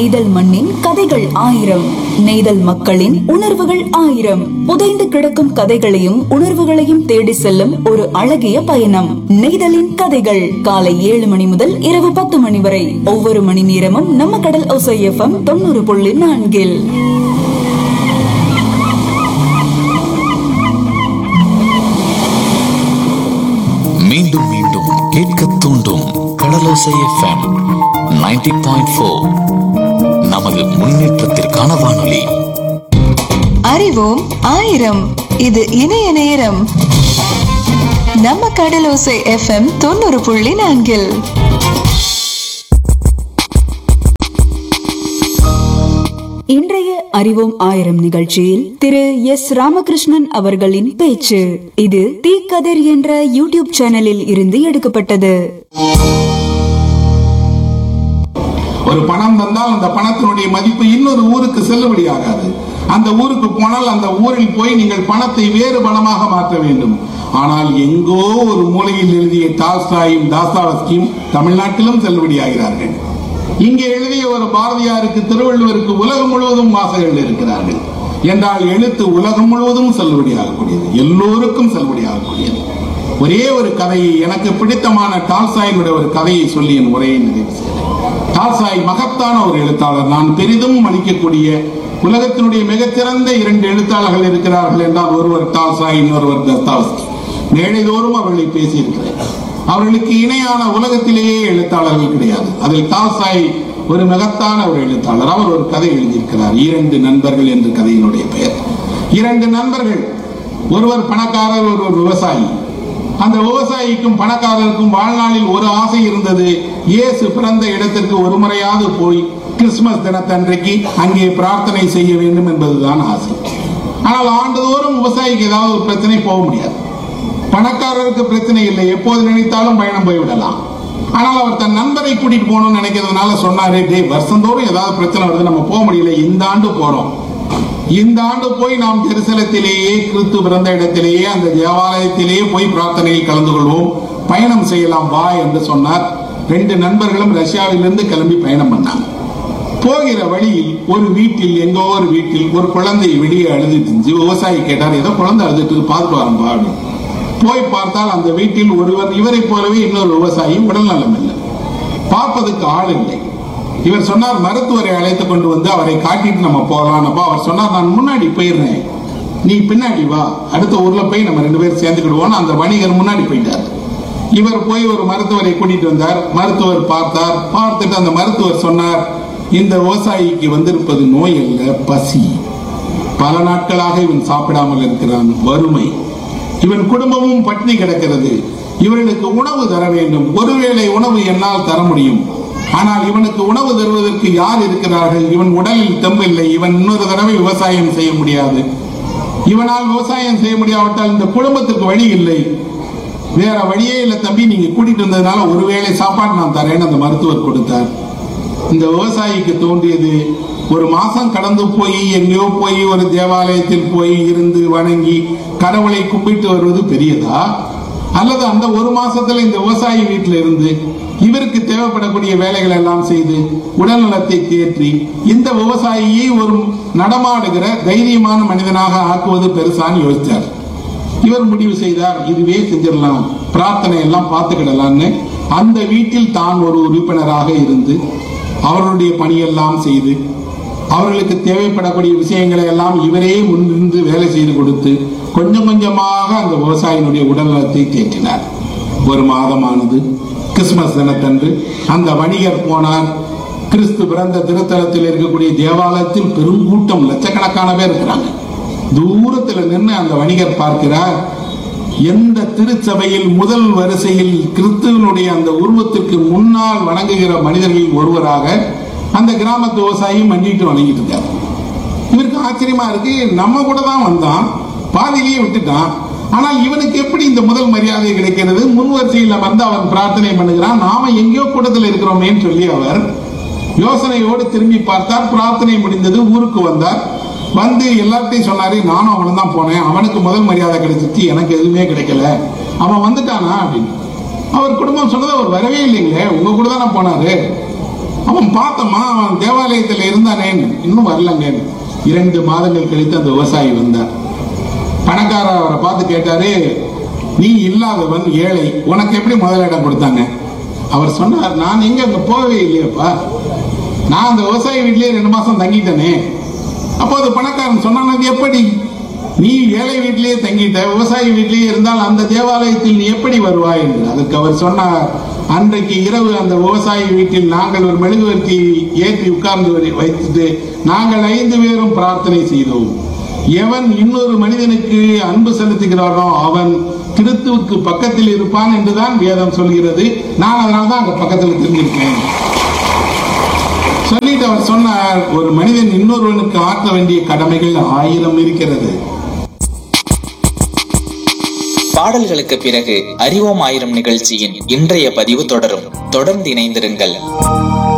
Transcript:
நெய்தல் மண்ணின் கதைகள் ஆயிரம் நெய்தல் மக்களின் உணர்வுகள் ஆயிரம் புதைந்து கிடக்கும் கதைகளையும் உணர்வுகளையும் தேடி செல்லும் ஒரு அழகிய பயணம் நெய்தலின் கதைகள் காலை ஏழு மணி முதல் இரவு பத்து மணி வரை ஒவ்வொரு மணி நேரமும் நம்ம கடல் ஒசை எஃப்எம் தொண்ணூறு புள்ளி நான்கில் மீண்டும் மீண்டும் கேட்க தூண்டும் கடலோசை எஃப்எம் 90.4 பாயிண்ட் நமது முன்னேற்றத்திற்கான வானொலி அறிவோம் ஆயிரம் இது இணைய நேரம் நம்ம கடலோசை எஃப்எம் தொண்ணூறு புள்ளி நான்கில் இன்றைய அறிவோம் ஆயிரம் நிகழ்ச்சியில் திரு எஸ் ராமகிருஷ்ணன் அவர்களின் பேச்சு இது தீக்கதிர் என்ற யூடியூப் சேனலில் இருந்து எடுக்கப்பட்டது ஒரு பணம் தந்தால் அந்த பணத்தினுடைய மதிப்பு இன்னொரு ஊருக்கு செல்லுபடியாகாது அந்த ஊருக்கு போனால் அந்த ஊரில் போய் நீங்கள் பணத்தை வேறு பணமாக மாற்ற வேண்டும் ஆனால் எங்கோ ஒரு மூலையில் எழுதிய டால்ஸ்டாயும் தாஸ்தாவஸ்கியும் தமிழ்நாட்டிலும் செல்லுபடியாகிறார்கள் இங்கே எழுதிய ஒரு பாரதியாருக்கு திருவள்ளுவருக்கு உலகம் முழுவதும் வாசகர்கள் இருக்கிறார்கள் என்றால் எழுத்து உலகம் முழுவதும் செல்லுபடியாகக்கூடியது எல்லோருக்கும் செல்லுபடியாகக்கூடியது ஒரே ஒரு கதையை எனக்கு பிடித்தமான டால்சாயினுடைய ஒரு கதையை சொல்லி என் உரையை நிறைவு செய்கிறேன் டால்சாய் மகத்தான ஒரு எழுத்தாளர் நான் பெரிதும் மதிக்கக்கூடிய உலகத்தினுடைய மிகச்சிறந்த இரண்டு எழுத்தாளர்கள் இருக்கிறார்கள் என்றால் ஒருவர் டால்சாய் இன்னொருவர் தஸ்தாவஸ்கி மேடைதோறும் அவர்களை பேசியிருக்கிறேன் அவர்களுக்கு இணையான உலகத்திலேயே எழுத்தாளர்கள் கிடையாது அதில் டால்சாய் ஒரு மகத்தான ஒரு எழுத்தாளர் அவர் ஒரு கதை எழுதியிருக்கிறார் இரண்டு நண்பர்கள் என்று கதையினுடைய பெயர் இரண்டு நண்பர்கள் ஒருவர் பணக்காரர் ஒருவர் விவசாயி அந்த விவசாயிக்கும் பணக்காரருக்கும் வாழ்நாளில் ஒரு ஆசை இருந்தது இயேசு பிறந்த இடத்திற்கு ஒரு முறையாவது போய் கிறிஸ்துமஸ் தினத்தன்றைக்கு அங்கே பிரார்த்தனை செய்ய வேண்டும் என்பதுதான் ஆசை ஆனால் ஆண்டுதோறும் விவசாயிக்கு ஏதாவது ஒரு பிரச்சனை போக முடியாது பணக்காரருக்கு பிரச்சனை இல்லை எப்போது நினைத்தாலும் பயணம் போய்விடலாம் ஆனால் அவர் தன் நண்பரை கூட்டிட்டு போகணும்னு நினைக்கிறதுனால சொன்னாரு டே வருஷந்தோறும் ஏதாவது பிரச்சனை வருது நம்ம போக முடியல இந்த ஆண்டு போறோம் இந்த ஆண்டு போய் நாம் ஜெருசலத்திலேயே கிறிஸ்து பிறந்த இடத்திலேயே அந்த தேவாலயத்திலேயே போய் பிரார்த்தனையில் கலந்து கொள்வோம் பயணம் செய்யலாம் வா என்று சொன்னார் ரெண்டு நண்பர்களும் ரஷ்யாவிலிருந்து கிளம்பி பயணம் பண்ணாங்க போகிற வழியில் ஒரு வீட்டில் எங்கோ ஒரு வீட்டில் ஒரு குழந்தை வெளியே அழுதுட்டு இருந்துச்சு விவசாயி கேட்டார் ஏதோ குழந்தை அழுதுட்டு இருக்கு, பார்த்துட்டு வரம்பா அப்படின்னு போய் பார்த்தால் அந்த வீட்டில் ஒருவர் இவரை போலவே இன்னொரு விவசாயி உடல் நலம் இல்லை பார்ப்பதற்கு ஆள் இல்லை இவர் சொன்னார் மருத்துவரை அழைத்து கொண்டு வந்து அவரை காட்டிட்டு நம்ம போகலாம்னப்பா அவர் சொன்னார் நான் முன்னாடி போயிடுறேன் நீ பின்னாடி வா அடுத்த ஊர்ல போய் நம்ம ரெண்டு பேரும் சேர்ந்துக்கிடுவோம் அந்த வணிகர் முன்னாடி போயிட்டார் இவர் போய் ஒரு மருத்துவரை கூட்டிட்டு வந்தார் மருத்துவர் பார்த்தார் பார்த்துட்டு அந்த மருத்துவர் சொன்னார் இந்த விவசாயிக்கு வந்திருப்பது நோய் அல்ல பசி பல நாட்களாக இவன் சாப்பிடாமல் இருக்கிறான் வறுமை இவன் குடும்பமும் பட்டினி கிடக்கிறது இவர்களுக்கு உணவு தர வேண்டும் ஒருவேளை உணவு என்னால் தர முடியும் ஆனால் இவனுக்கு உணவு தருவதற்கு யார் இருக்கிறார்கள் இவன் உடலில் தெம்பில்லை இவன் இன்னொரு தடவை விவசாயம் செய்ய முடியாது இவனால் விவசாயம் செய்ய முடியாவிட்டால் இந்த குடும்பத்துக்கு வழி இல்லை வேற வழியே இல்லை தம்பி நீங்க கூட்டிட்டு வந்ததுனால ஒருவேளை சாப்பாடு நான் தரேன்னு அந்த மருத்துவர் கொடுத்தார் இந்த விவசாயிக்கு தோன்றியது ஒரு மாசம் கடந்து போய் எங்கேயோ போய் ஒரு தேவாலயத்தில் போய் இருந்து வணங்கி கடவுளை கும்பிட்டு வருவது பெரியதா அல்லது அந்த ஒரு மாசத்துல இந்த விவசாயி வீட்டில் இருந்து இவருக்கு தேவைப்படக்கூடிய வேலைகள் எல்லாம் செய்து உடல் நலத்தை தேற்றி இந்த விவசாயியை ஒரு நடமாடுகிற தைரியமான மனிதனாக ஆக்குவது பெருசான்னு யோசிச்சார் இவர் முடிவு செய்தார் இதுவே செஞ்சிடலாம் பிரார்த்தனை எல்லாம் பார்த்துக்கிடலாம்னு அந்த வீட்டில் தான் ஒரு உறுப்பினராக இருந்து அவர்களுடைய பணியெல்லாம் செய்து அவர்களுக்கு தேவைப்படக்கூடிய விஷயங்களை எல்லாம் இவரே முன்னிருந்து வேலை செய்து கொடுத்து கொஞ்சம் கொஞ்சமாக அந்த விவசாயினுடைய உடல்நலத்தை தேற்றினார் ஒரு மாதமானது கிறிஸ்துமஸ் தினத்தன்று அந்த வணிகர் போனார் கிறிஸ்து பிறந்த திருத்தலத்தில் இருக்கக்கூடிய தேவாலயத்தில் பெருங்கூட்டம் லட்சக்கணக்கான பேர் இருக்கிறாங்க தூரத்துல நின்று அந்த வணிகர் பார்க்கிறார் எந்த திருச்சபையில் முதல் வரிசையில் கிறிஸ்துவனுடைய அந்த உருவத்திற்கு முன்னால் வணங்குகிற மனிதர்களில் ஒருவராக அந்த கிராமத்து விவசாயி மண்டிட்டு வணங்கிட்டு இருக்காரு இவருக்கு ஆச்சரியமா இருக்கு நம்ம கூட தான் வந்தான் பாதியிலேயே விட்டுட்டான் ஆனால் இவனுக்கு எப்படி இந்த முதல் மரியாதை கிடைக்கிறது முன் வரிசையில் வந்து அவன் பிரார்த்தனை பண்ணுகிறான் நாம எங்கேயோ கூட்டத்தில் இருக்கிறோமேன்னு சொல்லி அவர் யோசனையோடு திரும்பி பார்த்தார் பிரார்த்தனை முடிந்தது ஊருக்கு வந்தார் வந்து எல்லார்ட்டையும் சொன்னாரு நானும் அவனும் தான் போனேன் அவனுக்கு முதல் மரியாதை கிடைச்சிச்சு எனக்கு எதுவுமே கிடைக்கல அவன் வந்துட்டானா அப்படின்னு அவர் குடும்பம் சொன்னது அவர் வரவே இல்லைங்களே உங்க கூட தானே போனாரு அவன் பார்த்தம்மா அவன் தேவாலயத்தில் இருந்தானேன்னு இன்னும் வரலங்க இரண்டு மாதங்கள் கழித்து அந்த விவசாயி வந்தார் பணக்காரர் அவரை பார்த்து கேட்டாரு நீ இல்லாதவன் ஏழை உனக்கு எப்படி முதலிடம் கொடுத்தாங்க அவர் சொன்னார் நான் எங்க அங்க போகவே இல்லையப்பா நான் அந்த விவசாயி வீட்லயே ரெண்டு மாசம் தங்கிட்டேனே அப்போ அது பணக்காரன் சொன்னான் "அது எப்படி நீ ஏழை வீட்டிலேயே தங்கிட்ட விவசாயி வீட்டிலேயே இருந்தால் அந்த தேவாலயத்தில் நீ எப்படி வருவாய் என்று அதுக்கு அவர் சொன்னார் அன்றைக்கு இரவு அந்த விவசாயி வீட்டில் நாங்கள் ஒரு மெழுகுவர்த்தி ஏற்றி உட்கார்ந்து வை- வைத்துட்டு நாங்கள் ஐந்து பேரும் பிரார்த்தனை செய்தோம் எவன் இன்னொரு மனிதனுக்கு அன்பு செலுத்துகிறானோ அவன் கிறிஸ்துவுக்கு பக்கத்தில் இருப்பான் என்றுதான் வேதம் சொல்கிறது நான் அதனால தான் அங்க பக்கத்தில் திரும்பியிருக்கேன் சொல்லிட்டு அவர் சொன்னார் ஒரு மனிதன் இன்னொருவனுக்கு ஆற்ற வேண்டிய கடமைகள் ஆயிரம் இருக்கிறது பாடல்களுக்கு பிறகு அறிவோம் ஆயிரம் நிகழ்ச்சியின் இன்றைய பதிவு தொடரும் தொடர்ந்து இணைந்திருங்கள்